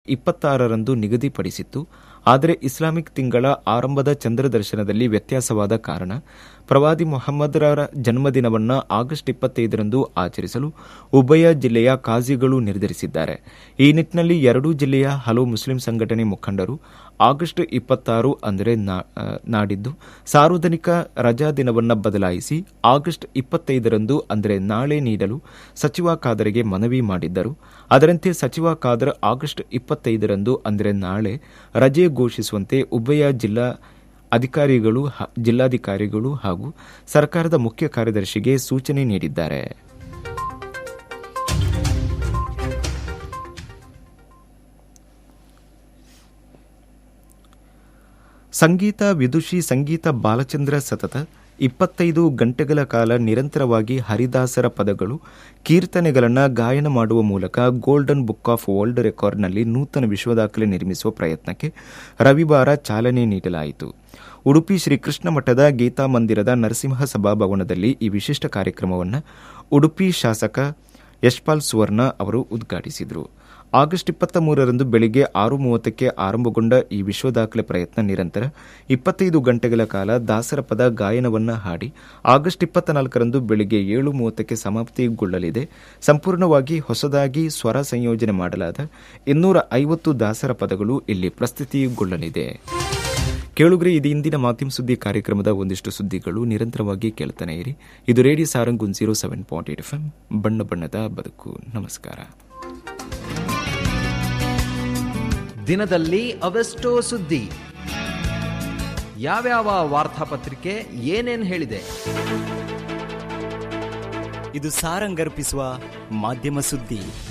ಇಪ್ಪತ್ತಾರರಂದು ನಿಗದಿಪಡಿಸಿತ್ತು ಆದರೆ ಇಸ್ಲಾಮಿಕ್ ತಿಂಗಳ ಆರಂಭದ ಚಂದ್ರ ದರ್ಶನದಲ್ಲಿ ವ್ಯತ್ಯಾಸವಾದ ಕಾರಣ ಪ್ರವಾದಿ ಮೊಹಮ್ಮದರ ಜನ್ಮದಿನವನ್ನು ಆಗಸ್ಟ್ ಇಪ್ಪತ್ತೈದರಂದು ಆಚರಿಸಲು ಉಭಯ ಜಿಲ್ಲೆಯ ಕಾಜಿಗಳು ನಿರ್ಧರಿಸಿದ್ದಾರೆ ಈ ನಿಟ್ಟಿನಲ್ಲಿ ಎರಡೂ ಜಿಲ್ಲೆಯ ಹಲವು ಮುಸ್ಲಿಂ ಸಂಘಟನೆ ಮುಖಂಡರು ಆಗಸ್ಟ್ ಇಪ್ಪತ್ತಾರು ಅಂದರೆ ನಾಡಿದ್ದು ಸಾರ್ವಜನಿಕ ರಜಾ ದಿನವನ್ನು ಬದಲಾಯಿಸಿ ಆಗಸ್ಟ್ ಇಪ್ಪತ್ತೈದರಂದು ಅಂದರೆ ನಾಳೆ ನೀಡಲು ಸಚಿವ ಖಾದರ್ಗೆ ಮನವಿ ಮಾಡಿದ್ದರು ಅದರಂತೆ ಸಚಿವ ಖಾದರ್ ಆಗಸ್ಟ್ ಇಪ್ಪತ್ತೈದರಂದು ಅಂದರೆ ನಾಳೆ ರಜೆ ಘೋಷಿಸುವಂತೆ ಉಭಯ ಜಿಲ್ಲಾ ಅಧಿಕಾರಿಗಳು ಜಿಲ್ಲಾಧಿಕಾರಿಗಳು ಹಾಗೂ ಸರ್ಕಾರದ ಮುಖ್ಯ ಕಾರ್ಯದರ್ಶಿಗೆ ಸೂಚನೆ ನೀಡಿದ್ದಾರೆ ಸಂಗೀತ ವಿದುಷಿ ಸಂಗೀತ ಬಾಲಚಂದ್ರ ಸತತ ಇಪ್ಪತ್ತೈದು ಗಂಟೆಗಳ ಕಾಲ ನಿರಂತರವಾಗಿ ಹರಿದಾಸರ ಪದಗಳು ಕೀರ್ತನೆಗಳನ್ನು ಗಾಯನ ಮಾಡುವ ಮೂಲಕ ಗೋಲ್ಡನ್ ಬುಕ್ ಆಫ್ ವರ್ಲ್ಡ್ ರೆಕಾರ್ಡ್ನಲ್ಲಿ ನೂತನ ವಿಶ್ವದಾಖಲೆ ನಿರ್ಮಿಸುವ ಪ್ರಯತ್ನಕ್ಕೆ ರವಿವಾರ ಚಾಲನೆ ನೀಡಲಾಯಿತು ಉಡುಪಿ ಶ್ರೀಕೃಷ್ಣ ಮಠದ ಗೀತಾ ಮಂದಿರದ ನರಸಿಂಹ ಸಭಾಭವನದಲ್ಲಿ ಈ ವಿಶಿಷ್ಟ ಕಾರ್ಯಕ್ರಮವನ್ನು ಉಡುಪಿ ಶಾಸಕ ಯಶ್ಪಾಲ್ ಸುವರ್ಣ ಅವರು ಉದ್ಘಾಟಿಸಿದರು ಆಗಸ್ಟ್ ಇಪ್ಪತ್ತ ಮೂರರಂದು ಬೆಳಿಗ್ಗೆ ಆರು ಮೂವತ್ತಕ್ಕೆ ಆರಂಭಗೊಂಡ ಈ ವಿಶ್ವ ದಾಖಲೆ ಪ್ರಯತ್ನ ನಿರಂತರ ಇಪ್ಪತ್ತೈದು ಗಂಟೆಗಳ ಕಾಲ ದಾಸರ ಪದ ಗಾಯನವನ್ನು ಹಾಡಿ ಆಗಸ್ಟ್ ಇಪ್ಪತ್ತ ನಾಲ್ಕರಂದು ಬೆಳಿಗ್ಗೆ ಏಳು ಮೂವತ್ತಕ್ಕೆ ಸಮಾಪ್ತಿಗೊಳ್ಳಲಿದೆ ಸಂಪೂರ್ಣವಾಗಿ ಹೊಸದಾಗಿ ಸ್ವರ ಸಂಯೋಜನೆ ಮಾಡಲಾದ ಇನ್ನೂರ ಐವತ್ತು ದಾಸರ ಪದಗಳು ಇಲ್ಲಿ ಪ್ರಸ್ತುತಿಗೊಳ್ಳಲಿದೆ ಕೇಳುಗ್ರೆ ಇದು ಇಂದಿನ ಮಾಧ್ಯಮ ಸುದ್ದಿ ಕಾರ್ಯಕ್ರಮದ ಒಂದಿಷ್ಟು ಸುದ್ದಿಗಳು ನಿರಂತರವಾಗಿ ಕೇಳ್ತಾನೆ ಇರಿ ಇದು radio Sarang one zero seven point eight F M ಬಣ್ಣ ಬಣ್ಣದ ಬದುಕು ನಮಸ್ಕಾರ ದಿನದಲ್ಲಿ ಅವೆಷ್ಟೋ ಸುದ್ದಿ ಯಾವ್ಯಾವ ವಾರ್ತಾಪತ್ರಿಕೆ ಏನೇನ್ ಹೇಳಿದೆ ಇದು ಸಾರಂಗರ್ಪಿಸುವ ಮಾಧ್ಯಮ ಸುದ್ದಿ